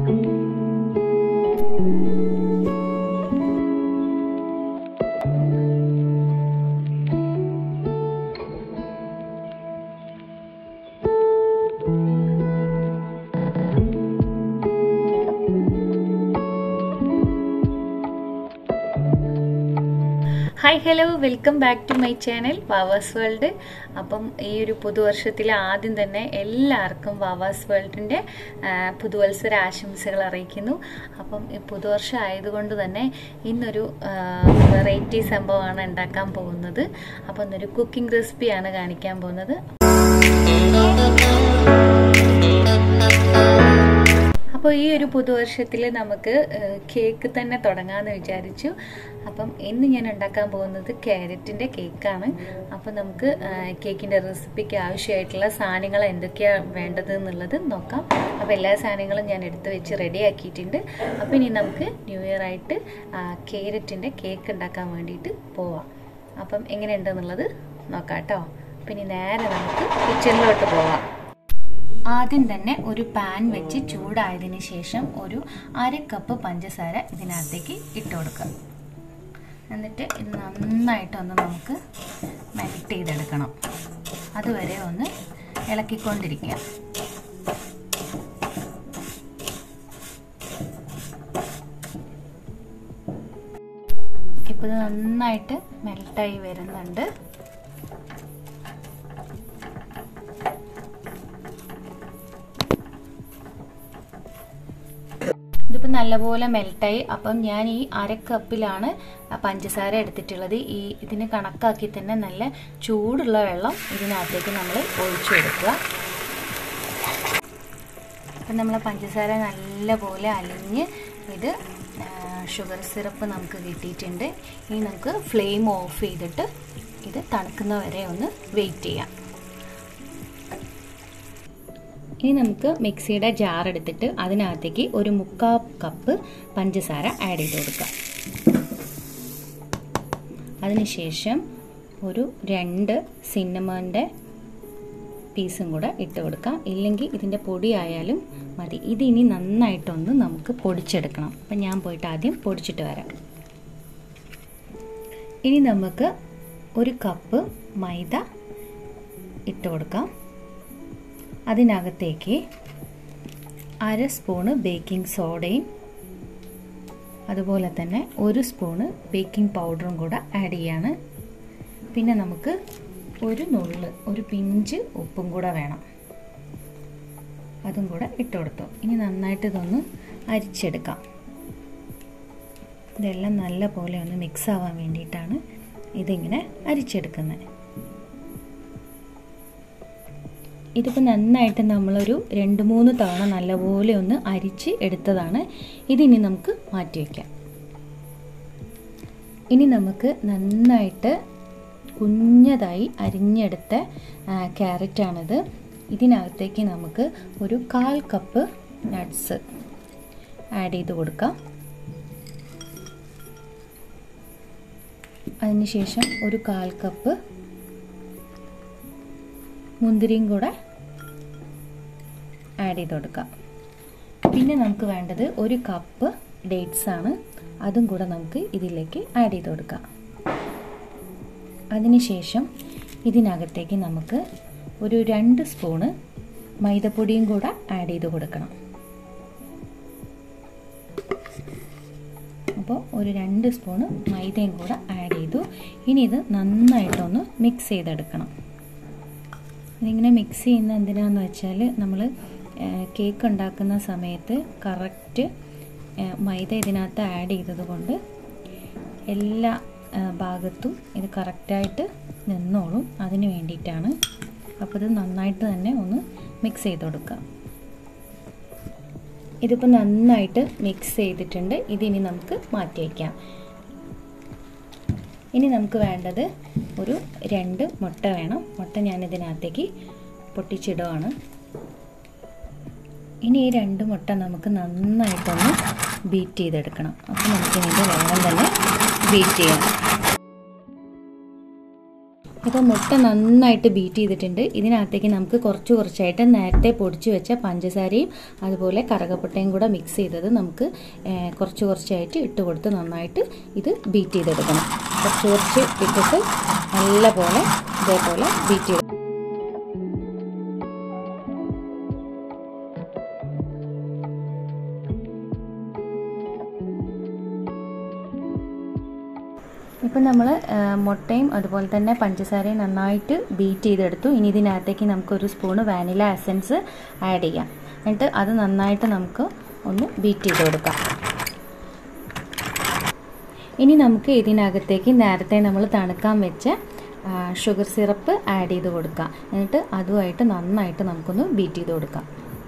hi hello welcome back to my channel Vavas world അപ്പം ഈ ഒരു പുതുവർഷത്തിലെ ആദ്യം തന്നെ എല്ലാവർക്കും വാവാസ് വേൾഡിൻ്റെ പുതുവത്സര ആശംസകൾ അറിയിക്കുന്നു അപ്പം ഈ പുതുവർഷം ആയതുകൊണ്ട് തന്നെ ഇന്നൊരു വെറൈറ്റി സംഭവമാണ് ഉണ്ടാക്കാൻ പോകുന്നത് അപ്പം ഇന്നൊരു കുക്കിംഗ് റെസിപ്പിയാണ് കാണിക്കാൻ പോകുന്നത് അപ്പോൾ ഈ ഒരു പുതുവർഷത്തിൽ നമുക്ക് കേക്ക് തന്നെ തുടങ്ങാമെന്ന് വിചാരിച്ചു അപ്പം ഇന്ന് ഞാൻ ഉണ്ടാക്കാൻ പോകുന്നത് ക്യാരറ്റിൻ്റെ കേക്കാണ് അപ്പം നമുക്ക് കേക്കിൻ്റെ റെസിപ്പിക്ക് ആവശ്യമായിട്ടുള്ള സാധനങ്ങൾ എന്തൊക്കെയാണ് വേണ്ടത് എന്നുള്ളത് നോക്കാം അപ്പോൾ എല്ലാ സാധനങ്ങളും ഞാൻ എടുത്ത് വെച്ച് റെഡി ആക്കിയിട്ടുണ്ട് അപ്പോൾ ഇനി നമുക്ക് ന്യൂ ഇയർ ആയിട്ട് ക്യാരറ്റിൻ്റെ കേക്ക് ഉണ്ടാക്കാൻ വേണ്ടിയിട്ട് പോവാം അപ്പം എങ്ങനെയുണ്ടെന്നുള്ളത് നോക്കാം കേട്ടോ അപ്പം ഇനി നേരെ നമുക്ക് കിച്ചണിലോട്ട് പോവാം ആദ്യം തന്നെ ഒരു പാൻ വെച്ച് ചൂടായതിനു ശേഷം ഒരു അര കപ്പ് പഞ്ചസാര ഇതിനകത്തേക്ക് ഇട്ട് കൊടുക്കുക എന്നിട്ട് ഇത് നന്നായിട്ടൊന്ന് നമുക്ക് മെൽറ്റ് ചെയ്തെടുക്കണം അതുവരെ ഒന്ന് ഇളക്കിക്കൊണ്ടിരിക്കുക ഇപ്പോൾ ഇത് നന്നായിട്ട് മെൽറ്റായി വരുന്നുണ്ട് ഇതിപ്പോൾ നല്ലപോലെ മെൽട്ടായി അപ്പം ഞാൻ ഈ അര കപ്പിലാണ് പഞ്ചസാര എടുത്തിട്ടുള്ളത് ഈ ഇതിന് കണക്കാക്കി തന്നെ നല്ല ചൂടുള്ള വെള്ളം ഇതിനകത്തേക്ക് നമ്മൾ ഒഴിച്ചു കൊടുക്കുക അപ്പം നമ്മൾ പഞ്ചസാര നല്ലപോലെ അലിഞ്ഞ് ഇത് ഷുഗർ സിറപ്പ് നമുക്ക് കിട്ടിയിട്ടുണ്ട് ഇനി നമുക്ക് ഫ്ലെയിം ഓഫ് ചെയ്തിട്ട് ഇത് തണുക്കുന്ന വരെ ഒന്ന് വെയിറ്റ് ചെയ്യാം ഇനി നമുക്ക് മിക്സിയുടെ ജാർ എടുത്തിട്ട് അതിനകത്തേക്ക് ഒരു മുക്കാ കപ്പ് പഞ്ചസാര ആഡ് ചെയ്ത് കൊടുക്കാം അതിനുശേഷം ഒരു രണ്ട് സിന്നമൻ്റെ പീസും കൂടെ ഇട്ട് കൊടുക്കാം ഇല്ലെങ്കിൽ ഇതിൻ്റെ പൊടി ആയാലും മതി ഇതിനി നന്നായിട്ടൊന്ന് നമുക്ക് പൊടിച്ചെടുക്കണം അപ്പം ഞാൻ പോയിട്ട് ആദ്യം പൊടിച്ചിട്ട് വരാം ഇനി നമുക്ക് ഒരു കപ്പ് മൈദ ഇട്ട് കൊടുക്കാം അതിനകത്തേക്ക് അര സ്പൂണ് ബേക്കിംഗ് സോഡയും അതുപോലെ തന്നെ ഒരു സ്പൂണ് ബേക്കിംഗ് പൗഡറും കൂടെ ആഡ് ചെയ്യാണ് പിന്നെ നമുക്ക് ഒരു നുള്ള് ഒരു പിഞ്ച് ഉപ്പും കൂടെ വേണം അതും കൂടെ ഇട്ട് കൊടുത്തു ഇനി നന്നായിട്ട് ഇതൊന്ന് അരിച്ചെടുക്കാം ഇതെല്ലാം നല്ല പോലെ ഒന്ന് മിക്സ് ആവാൻ വേണ്ടിയിട്ടാണ് ഇതിങ്ങനെ അരിച്ചെടുക്കുന്നത് ഇതിപ്പോൾ നന്നായിട്ട് നമ്മളൊരു രണ്ട് മൂന്ന് തവണ നല്ലപോലെ ഒന്ന് അരിച്ച് എടുത്തതാണ് ഇതിനി നമുക്ക് മാറ്റി വയ്ക്കാം ഇനി നമുക്ക് നന്നായിട്ട് കുഞ്ഞതായി അരിഞ്ഞെടുത്ത ക്യാരറ്റാണിത് ഇതിനകത്തേക്ക് നമുക്ക് ഒരു കാൽ കപ്പ് നട്ട്സ് ആഡ് ചെയ്ത് കൊടുക്കാം അതിനുശേഷം ഒരു കാൽ കപ്പ് മുന്തിരിയും കൂടെ ആഡ് ചെയ്ത് കൊടുക്കാം പിന്നെ നമുക്ക് വേണ്ടത് ഒരു കപ്പ് ഡേറ്റ്സ് ആണ് അതും കൂടെ നമുക്ക് ഇതിലേക്ക് ആഡ് ചെയ്ത് കൊടുക്കാം അതിനുശേഷം ഇതിനകത്തേക്ക് നമുക്ക് ഒരു രണ്ട് സ്പൂണ് മൈദപ്പൊടിയും കൂടെ ആഡ് ചെയ്ത് കൊടുക്കണം അപ്പോൾ ഒരു രണ്ട് സ്പൂണ് മൈദയും കൂടെ ആഡ് ചെയ്തു ഇനി ഇത് നന്നായിട്ടൊന്ന് മിക്സ് ചെയ്തെടുക്കണം ഇതിങ്ങനെ മിക്സ് ചെയ്യുന്ന എന്തിനാന്ന് വെച്ചാൽ നമ്മൾ കേക്ക് ഉണ്ടാക്കുന്ന സമയത്ത് കറക്റ്റ് മൈദ ഇതിനകത്ത് ആഡ് ചെയ്തത് കൊണ്ട് എല്ലാ ഭാഗത്തും ഇത് കറക്റ്റായിട്ട് നിന്നോളും അതിന് വേണ്ടിയിട്ടാണ് അപ്പോൾ ഇത് നന്നായിട്ട് തന്നെ ഒന്ന് മിക്സ് ചെയ്ത് കൊടുക്കുക ഇതിപ്പോൾ നന്നായിട്ട് മിക്സ് ചെയ്തിട്ടുണ്ട് ഇതിനി നമുക്ക് മാറ്റി വയ്ക്കാം ഇനി നമുക്ക് വേണ്ടത് ഒരു രണ്ട് മുട്ട വേണം മുട്ട ഞാൻ ഇതിനകത്തേക്ക് പൊട്ടിച്ചിടുകയാണ് ഇനി ഈ രണ്ട് മുട്ട നമുക്ക് നന്നായിട്ടൊന്ന് ബീറ്റ് ചെയ്തെടുക്കണം അപ്പോൾ നമുക്ക് ഇതിൻ്റെ വേഗം തന്നെ ബീറ്റ് ചെയ്യാം അപ്പോൾ മുട്ട നന്നായിട്ട് ബീറ്റ് ചെയ്തിട്ടുണ്ട് ഇതിനകത്തേക്ക് നമുക്ക് കുറച്ച് കുറച്ചായിട്ട് നേരത്തെ പൊടിച്ച് വെച്ച പഞ്ചസാരയും അതുപോലെ കറകപ്പട്ടയും കൂടെ മിക്സ് ചെയ്തത് നമുക്ക് കുറച്ച് കുറച്ചായിട്ട് ഇട്ട് കൊടുത്ത് നന്നായിട്ട് ഇത് ബീറ്റ് ചെയ്തെടുക്കണം കുറച്ച് കുറച്ച് ഇട്ടിട്ട് നല്ല പോലെ ഇതേപോലെ ബീറ്റ് ചെയ്ത് ഇപ്പം നമ്മൾ മുട്ടയും അതുപോലെ തന്നെ പഞ്ചസാരയും നന്നായിട്ട് ബീറ്റ് ചെയ്തെടുത്തു ഇനി ഇതിനകത്തേക്ക് നമുക്കൊരു സ്പൂണ് വാനില എസൻസ് ആഡ് ചെയ്യാം എന്നിട്ട് അത് നന്നായിട്ട് നമുക്ക് ഒന്ന് ബീറ്റ് ചെയ്ത് കൊടുക്കാം ഇനി നമുക്ക് ഇതിനകത്തേക്ക് നേരത്തെ നമ്മൾ തണുക്കാൻ വെച്ച ഷുഗർ സിറപ്പ് ആഡ് ചെയ്ത് കൊടുക്കാം എന്നിട്ട് അതുമായിട്ട് നന്നായിട്ട് നമുക്കൊന്ന് ബീറ്റ് ചെയ്ത് കൊടുക്കാം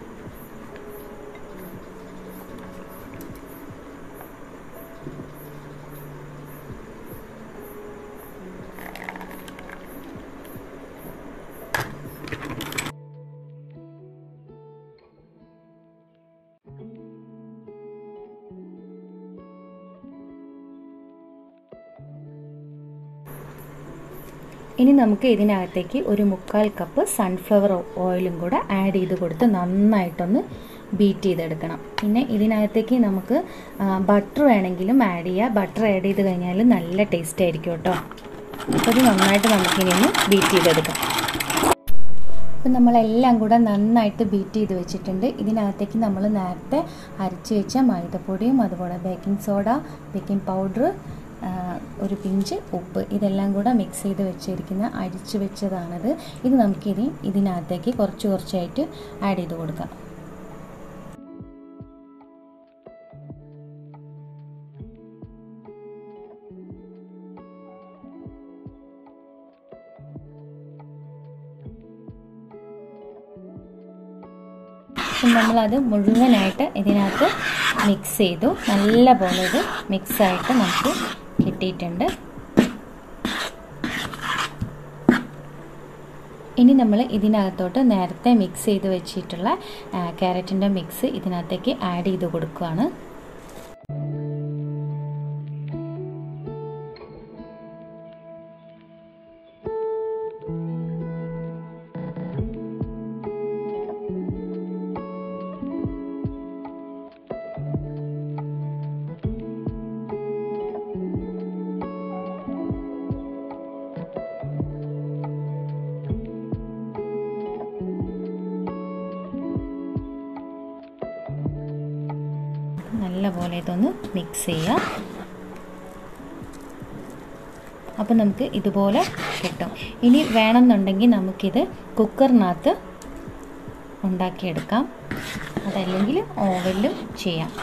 ഇനി നമുക്ക് ഇതിനകത്തേക്ക് ഒരു മുക്കാൽ കപ്പ് സൺഫ്ലവർ ഓയിലും കൂടെ ആഡ് ചെയ്ത് കൊടുത്ത് നന്നായിട്ടൊന്ന് ബീറ്റ് ചെയ്തെടുക്കണം പിന്നെ ഇതിനകത്തേക്ക് നമുക്ക് ബട്ടർ വേണമെങ്കിലും ആഡ് ചെയ്യുക ബട്ടർ ആഡ് ചെയ്ത് കഴിഞ്ഞാൽ നല്ല ടേസ്റ്റ് ആയിരിക്കും കേട്ടോ അപ്പോൾ ഇത് നന്നായിട്ട് നമുക്കിനി ഒന്ന് ബീറ്റ് ചെയ്തെടുക്കാം അപ്പം നമ്മളെല്ലാം കൂടെ നന്നായിട്ട് ബീറ്റ് ചെയ്ത് വെച്ചിട്ടുണ്ട് ഇതിനകത്തേക്ക് നമ്മൾ നേരത്തെ അരച്ച് വെച്ച മൈദപ്പൊടിയും അതുപോലെ ബേക്കിംഗ് സോഡ ബേക്കിംഗ് പൗഡർ ഒരു പിഞ്ച് ഉപ്പ് ഇതെല്ലാം കൂടെ മിക്സ് ചെയ്ത് വെച്ചിരിക്കുന്ന അരിച്ച് വെച്ചതാണത് ഇത് നമുക്കിനി ഇതിനകത്തേക്ക് കുറച്ച് കുറച്ചായിട്ട് ആഡ് ചെയ്ത് കൊടുക്കാം നമ്മളത് മുഴുവനായിട്ട് ഇതിനകത്ത് മിക്സ് ചെയ്തു നല്ല പോലെ ഇത് മിക്സായിട്ട് നമുക്ക് കിട്ടിയിട്ടുണ്ട് ഇനി നമ്മൾ ഇതിനകത്തോട്ട് നേരത്തെ മിക്സ് ചെയ്ത് വെച്ചിട്ടുള്ള ക്യാരറ്റിൻ്റെ മിക്സ് ഇതിനകത്തേക്ക് ആഡ് ചെയ്ത് കൊടുക്കുകയാണ് നല്ല പോലെ ഇതൊന്ന് മിക്സ് ചെയ്യുക അപ്പോൾ നമുക്ക് ഇതുപോലെ കിട്ടും ഇനി വേണമെന്നുണ്ടെങ്കിൽ നമുക്കിത് കുക്കറിനകത്ത് ഉണ്ടാക്കിയെടുക്കാം അതല്ലെങ്കിൽ ഓവനിലും ചെയ്യാം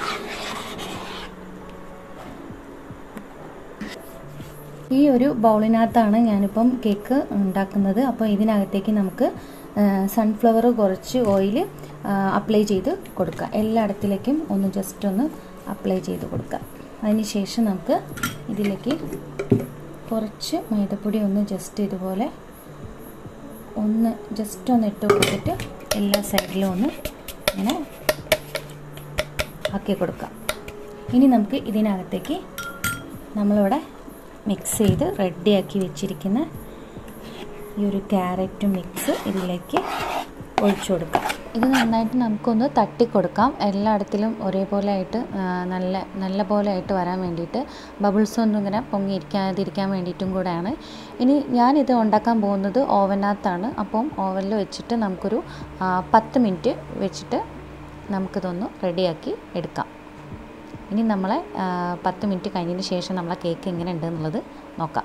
ഈ ഒരു ബൗളിനകത്താണ് ഞാനിപ്പം കേക്ക് ഉണ്ടാക്കുന്നത് അപ്പോൾ ഇതിനകത്തേക്ക് നമുക്ക് സൺഫ്ലവർ കുറച്ച് ഓയിൽ അപ്ലൈ ചെയ്ത് കൊടുക്കുക എല്ലായിടത്തിലേക്കും ഒന്ന് ജസ്റ്റ് ഒന്ന് അപ്ലൈ ചെയ്ത് കൊടുക്കുക അതിനുശേഷം നമുക്ക് ഇതിലേക്ക് കുറച്ച് മൈദപ്പൊടി ഒന്ന് ജസ്റ്റ് ഇതുപോലെ ഒന്ന് ജസ്റ്റ് ഒന്ന് ഇട്ട് കൊടുത്തിട്ട് എല്ലാ സൈഡിലും ഒന്ന് ഇങ്ങനെ ആക്കി കൊടുക്കാം ഇനി നമുക്ക് ഇതിനകത്തേക്ക് നമ്മളിവിടെ മിക്സ് ചെയ്ത് റെഡിയാക്കി വെച്ചിരിക്കുന്ന ഈ ഒരു ക്യാരറ്റ് മിക്സ് ഇതിലേക്ക് ഒഴിച്ചു കൊടുക്കാം ഇത് നന്നായിട്ട് നമുക്കൊന്ന് തട്ടിക്കൊടുക്കാം എല്ലായിടത്തിലും ഒരേപോലെ ആയിട്ട് നല്ല നല്ല പോലെ ആയിട്ട് വരാൻ വേണ്ടിയിട്ട് ബബിൾസ് ഒന്നും ഇങ്ങനെ പൊങ്ങിയിരിക്കാതിരിക്കാൻ വേണ്ടിയിട്ടും കൂടെയാണ് ഇനി ഞാനിത് ഉണ്ടാക്കാൻ പോകുന്നത് ഓവനകത്താണ് അപ്പം ഓവനിൽ വെച്ചിട്ട് നമുക്കൊരു പത്ത് മിനിറ്റ് വെച്ചിട്ട് നമുക്കിതൊന്ന് റെഡിയാക്കി എടുക്കാം ഇനി നമ്മളെ പത്ത് മിനിറ്റ് കഴിഞ്ഞതിന് ശേഷം നമ്മളെ കേക്ക് എങ്ങനെ ഉണ്ട് എന്നുള്ളത് നോക്കാം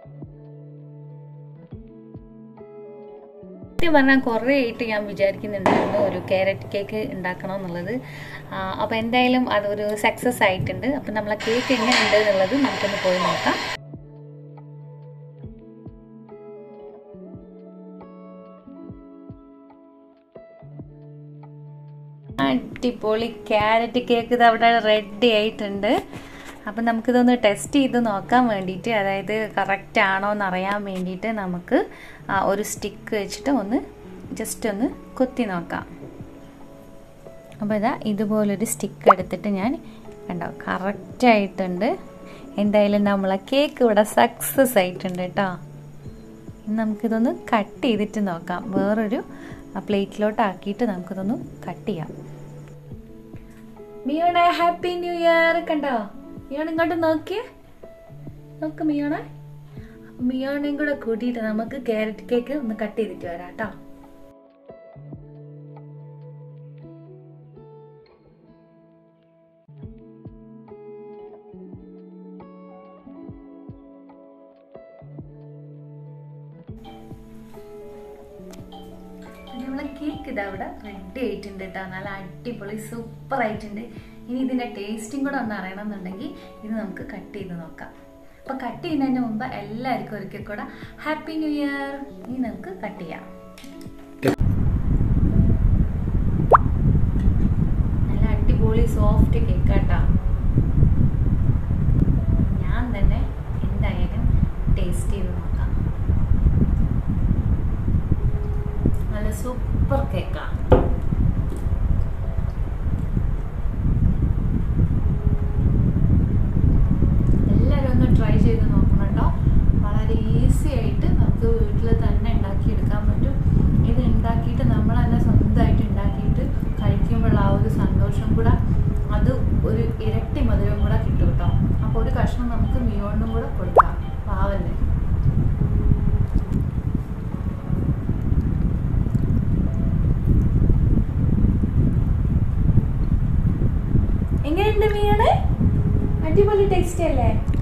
സത്യം പറഞ്ഞാൽ കുറേ ആയിട്ട് ഞാൻ വിചാരിക്കുന്നുണ്ടായിരുന്നു ഒരു ക്യാരറ്റ് കേക്ക് ഉണ്ടാക്കണം എന്നുള്ളത് അപ്പോൾ എന്തായാലും അതൊരു സക്സസ് ആയിട്ടുണ്ട് അപ്പം നമ്മളെ കേക്ക് എങ്ങനെ ഉണ്ട് എന്നുള്ളത് നമുക്കൊന്ന് പോയി നോക്കാം അടിപൊളി ക്യാരറ്റ് കേക്ക് ഇത് അവിടെ റെഡി ആയിട്ടുണ്ട് അപ്പം നമുക്കിതൊന്ന് ടെസ്റ്റ് ചെയ്ത് നോക്കാൻ വേണ്ടിയിട്ട് അതായത് കറക്റ്റ് ആണോ എന്ന് അറിയാൻ വേണ്ടിയിട്ട് നമുക്ക് ഒരു സ്റ്റിക്ക് വെച്ചിട്ട് ഒന്ന് ജസ്റ്റ് ഒന്ന് കുത്തി നോക്കാം അപ്പോൾ ഇതാ ഇതുപോലൊരു സ്റ്റിക്ക് എടുത്തിട്ട് ഞാൻ കണ്ടോ കറക്റ്റായിട്ടുണ്ട് എന്തായാലും നമ്മളെ കേക്ക് ഇവിടെ സക്സസ് ആയിട്ടുണ്ട് കേട്ടോ ഇനി നമുക്കിതൊന്ന് കട്ട് ചെയ്തിട്ട് നോക്കാം വേറൊരു പ്ലേറ്റിലോട്ട് ആക്കിയിട്ട് നമുക്കിതൊന്ന് കട്ട് ചെയ്യാം മിയോണ ഹാപ്പി ന്യൂ ഇയർ കണ്ടോ മിയോൺ ഇങ്ങോട്ട് നോക്കിയേ നോക്ക് മിയോണ മിയോണയും കൂടെ കൂട്ടിയിട്ട് നമുക്ക് ക്യാരറ്റ് കേക്ക് ഒന്ന് കട്ട് ചെയ്തിട്ട് വരാം കേട്ടോ നമ്മളെ കേക്ക് ഇതാ അവിടെ റെഡി ആയിട്ടുണ്ട് കേട്ടോ നല്ല അടിപൊളി സൂപ്പർ ആയിട്ടുണ്ട് ഇനി ഇതിന്റെ ടേസ്റ്റും കൂടെ ഒന്ന് അറിയണമെന്നുണ്ടെങ്കിൽ ഇത് നമുക്ക് കട്ട് ചെയ്ത് നോക്കാം അപ്പൊ കട്ട് ചെയ്യുന്നതിന് മുമ്പ് എല്ലാവർക്കും ഒരിക്കൽ കൂടെ ഹാപ്പി ന്യൂ ഇയർ ഇനി നമുക്ക് കട്ട് ചെയ്യാം നല്ല അടിപൊളി സോഫ്റ്റ് കേക്ക് കേട്ടോ ഞാൻ തന്നെ എന്തായാലും ടേസ്റ്റ് ചെയ്ത് നോക്കാം നല്ല സൂപ്പർ കേക്കാ എല്ലാവരും ഒന്ന് ട്രൈ ചെയ്ത് നോക്കണുണ്ടോ വളരെ ഈസി ആയിട്ട് നമുക്ക് വീട്ടിൽ തന്നെ ഉണ്ടാക്കിയെടുക്കാൻ പറ്റും ഇത് ഉണ്ടാക്കിയിട്ട് നമ്മൾ തന്നെ സ്വന്തമായിട്ട് ഉണ്ടാക്കിയിട്ട് കഴിക്കുമ്പോൾ ആ ഒരു സന്തോഷം കൂടെ അത് ഒരു ഇരട്ടി മധുരം കൂടെ കിട്ടും കേട്ടോ അപ്പോൾ ഒരു കഷ്ണം നമുക്ക് മിയോണിനും കൂടെ കൊടുക്കാം പാവല്ലേ എങ്ങനെയുണ്ട് മീയുടെ അടിപൊളി ടേസ്റ്റ് അല്ലേ